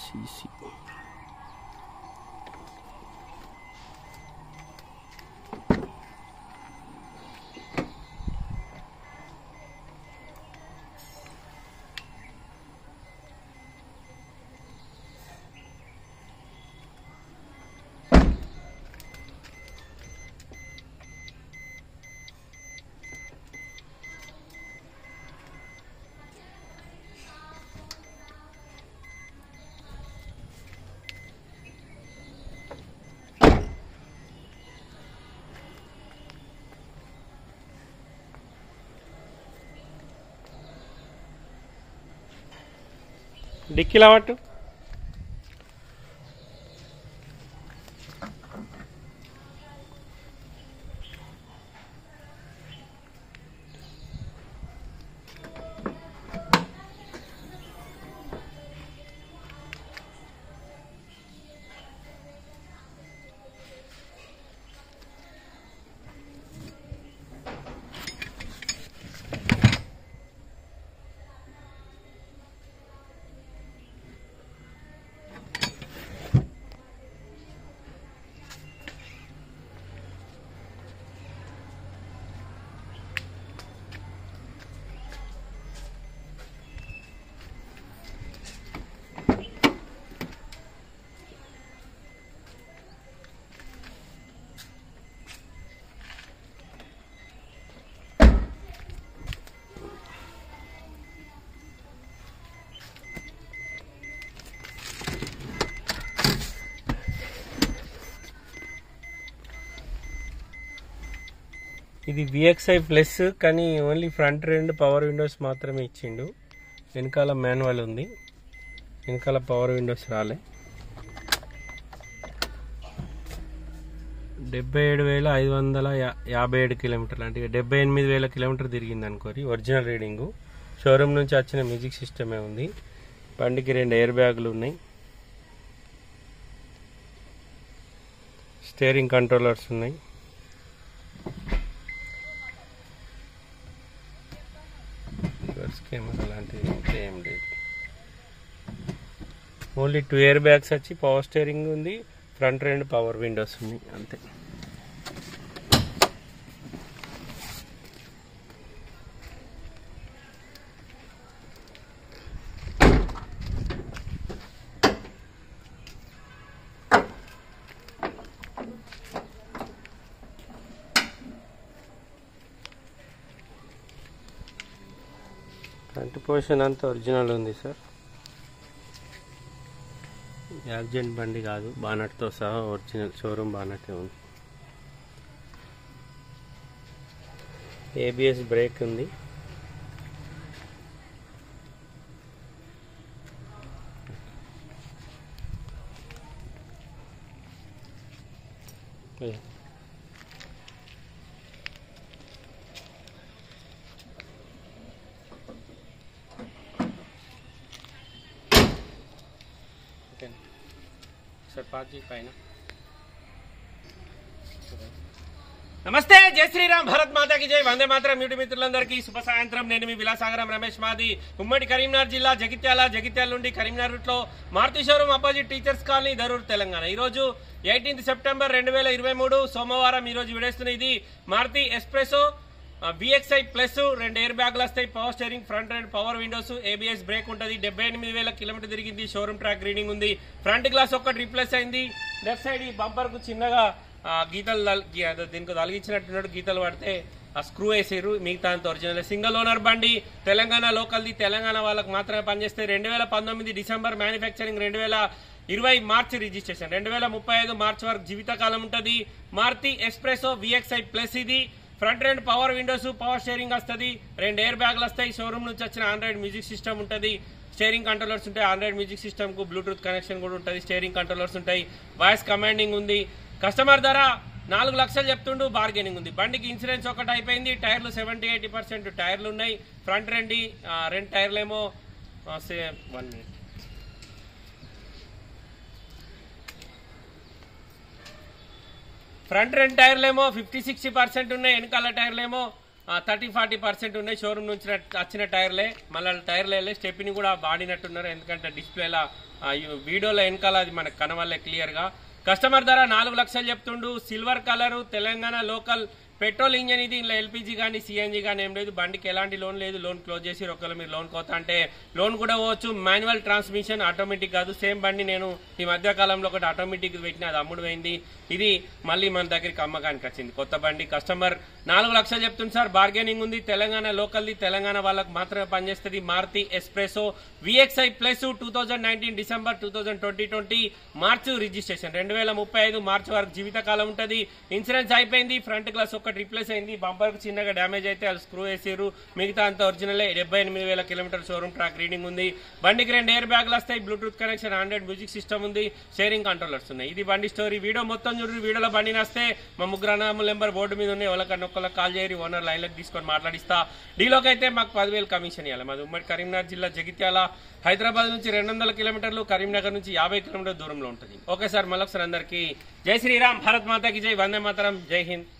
CC డిక్కీలా పట్టు ఇది విఎక్స్ఐ ప్లస్ కానీ ఓన్లీ ఫ్రంట్ రెండు పవర్ విండోస్ మాత్రమే ఇచ్చిండు వెనకాల మాన్యువల్ ఉంది వెనకాల పవర్ విండోస్ రాలే డెబ్బై ఏడు వేల ఐదు వందల యా- యాభై ఏడు కిలోమీటర్లు అంటే డెబ్బై ఎనిమిది వేల కిలోమీటర్ తిరిగింది అనుకోరి ఒరిజినల్ రీడింగు షోరూమ్ నుంచి వచ్చిన మ్యూజిక్ సిస్టమే ఉంది బండికి రెండు ఎయిర్ బ్యాగులు ఉన్నాయి స్టీరింగ్ కంట్రోలర్స్ ఉన్నాయి రివర్స్ కెమెరా లాంటిది ఇంకా ఏం లేదు ఓన్లీ టూ ఇయర్ బ్యాగ్స్ వచ్చి పవర్ స్టీరింగ్ ఉంది ఫ్రంట్ రెండు పవర్ విండోస్ ఉన్నాయి అంతే ఫ్రంట్ పోర్షన్ అంతా ఒరిజినల్ ఉంది సార్ యాక్సిడెంట్ బండి కాదు బానట్తో సహా ఒరిజినల్ షోరూమ్ బానటే ఉంది ఏబిఎస్ బ్రేక్ ఉంది Yeah. ఓకే సార్ పార్టీ పైన నమస్తే జై శ్రీరామ్ భారత్ మాతాకి జై వందే మాత్రం యూటి మిత్రులందరికీ శుభ సాయంత్రం నేను మీ విలాసాగరం రమేష్ మాది ఉమ్మడి కరీంనగర్ జిల్లా జగిత్యాల జగిత్యాల నుండి కరీంనగర్ రూట్ లో Maruti showroom opposite teachers colony Darur Telangana ఈ రోజు ఎయిటీన్త్ సెప్టెంబర్ రెండు వేల ఇరవై మూడు సోమవారం ఈ రోజు విడేస్తున్న ఇది మారుతి ఎస్ప్రెసో బిఎక్స్ఐ ప్లస్ రెండు ఎయిర్ బ్యాగ్లు వస్తాయి power steering front and power windows ABS brake ఉంటుంది డెబ్బై ఎనిమిది వేల కిలోమీటర్ తిరిగింది షోరూమ్ ట్రాక్ రీడింగ్ ఉంది ఫ్రంట్ గ్లాస్ ఒక్కటి రీప్లేస్ అయింది లెఫ్ట్ సైడ్ ఈ బంపర్ కు చిన్నగా ఆ, గీతలు తల్- గీ- అదే దీనికి తలిగించినట్టున్నాడు గీతలు పడితే ఆ స్క్రూ వేసారు మిగతా అంత ఒరిజినల్ సింగిల్ ఓనర్ బండి తెలంగాణ లోకల్ది తెలంగాణ వాళ్ళకి మాత్రమే పనిచేస్తే రెండు వేల పంతొమ్మిది డిసెంబర్ మ్యానుఫ్యాక్చరింగ్ రెండు వేల ఇరవై మార్చి రిజిస్ట్రేషన్ రెండు వేల ముప్పై ఐదు మార్చి వరకు జీవితకాలం ఉంటుంది మారుతి ఎస్ప్రెసో విఎక్స్ఐ ప్లస్ ఇది ఫ్రంట్ రెండు పవర్ విండోస్ పవర్ స్టీరింగ్ వస్తుంది రెండు ఎయిర్ బ్యాగ్లు వస్తాయి షోరూమ్ నుంచి వచ్చిన ఆండ్రాయిడ్ మ్యూజిక్ సిస్టమ్ ఉంటుంది స్టీరింగ్ కంట్రోలర్స్ ఉంటాయి ఆండ్రాయిడ్ మ్యూజిక్ సిస్టమ్ కు బ్లూటూత్ కనెక్షన్ కూడా ఉంటుంది స్టీరింగ్ కంట్రోలర్స్ ఉంటాయి వాయిస్ కమాండింగ్ ఉంది కస్టమర్ ధర నాలుగు లక్షలు చెప్తుండు బార్గెనింగ్ ఉంది బండికి ఇన్సూరెన్స్ ఒకటి అయిపోయింది టైర్లు సెవెంటీ ఎయిటీ పర్సెంట్ టైర్లు ఉన్నాయి ఫ్రంట్ రెండు ఆ, రెండు టైర్లు ఏమో వన్ మినిట్ ఫ్రంట్ రెండు టైర్లు ఏమో ఫిఫ్టీ సిక్స్టీ పర్సెంట్ ఉన్నాయి వెనకాల టైర్లు ఏమో థర్టీ ఫార్టీ పర్సెంట్ ఉన్నాయి షోరూమ్ నుంచి వచ్చిన టైర్లే మళ్ళీ టైర్లు వెళ్ళే స్టెప్ని కూడా బాడినట్టున్నారు ఎందుకంటే డిస్ప్లేలా ఆ యు- వీడియోలో వెనకాల అది మనకు కనవల్లే క్లియర్గా కస్టమర్ ధర నాలుగు లక్షలు చెప్తుండు silver colour Telangana local petrol engine ఇది ఇందులో ఎల్పిజి కానీ సిఎన్జి కానీ ఏం లేదు బండికి ఎలాంటి లోన్ లేదు లోన్ క్లోజ్ చేసి ఒకవేళ మీరు లోన్ కోతా అంటే లోన్ కూడా పోవచ్చు మాన్యువల్ ట్రాన్స్మిషన్ ఆటోమేటిక్ కాదు సేమ్ బండి నేను ఈ మధ్య కాలంలో ఒకటి ఆటోమేటిక్ పెట్టిన అది అమ్ముడు పోయింది ఇది మళ్ళీ మన దగ్గరికి అమ్మకానికి వచ్చింది కొత్త బండి కస్టమర్ నాలుగు లక్షలు చెప్తుంది సార్ బార్గెనింగ్ ఉంది తెలంగాణ లోకల్ది తెలంగాణ వాళ్ళకి మాత్రమే పనిచేస్తుంది Maruti Espresso VXI plus two thousand nineteen December two thousand twenty twenty March registration రెండు వేల ముప్పై ఐదు మార్చి వరకు జీవితకాలం ఉంటుంది ఇన్సూరెన్స్ అయిపోయింది ఫ్రంట్ గ్లాస్ ఒకటి రిప్లేస్ అయింది బంపర్ చిన్నగా డ్యామేజ్ అయితే వాళ్ళు స్క్రూ వేసారు మిగతా అంతా ఒరిజినల్ డెబ్బై ఎనిమిది వేల కిలోమీటర్ షోరూమ్ ట్రాక్ రీడింగ్ ఉంది బండికి రెండు ఎయిర్ బ్యాగ్లు వస్తాయి Bluetooth connection hundred music system ఉంది షేరింగ్ కంట్రోలర్స్ ఉన్నాయి ఇది బండి స్టోరీ వీడియో మొత్తం చూడండి వీడియోలో బండి వస్తే మా ముగ్గురు అన్నముల నెంబర్ బోర్డు మీద ఉన్నాయి ఎవరికన్నా ఒక్కళ్ళకి కాల్ చేయరు ఓనర్ లైన్లోకి తీసుకొని మాట్లాడిస్తా డీలోకి అయితే మాకు పదివేలు కమిషన్ ఇవ్వాలి మాది ఉమ్మడి కరీంనగర్ జిల్లా జగిత్యాల హైదరాబాద్ నుంచి రెండు వందల కిలోమీటర్లు కరీంనగర్ నుంచి యాభై కిలోమీటర్ల దూరంలో ఉంటుంది ఓకే సార్ మళ్ళొకసారి అందరికీ జై శ్రీరామ్ భారత్ మాతాకి జై వందే మాతరం జై హింద్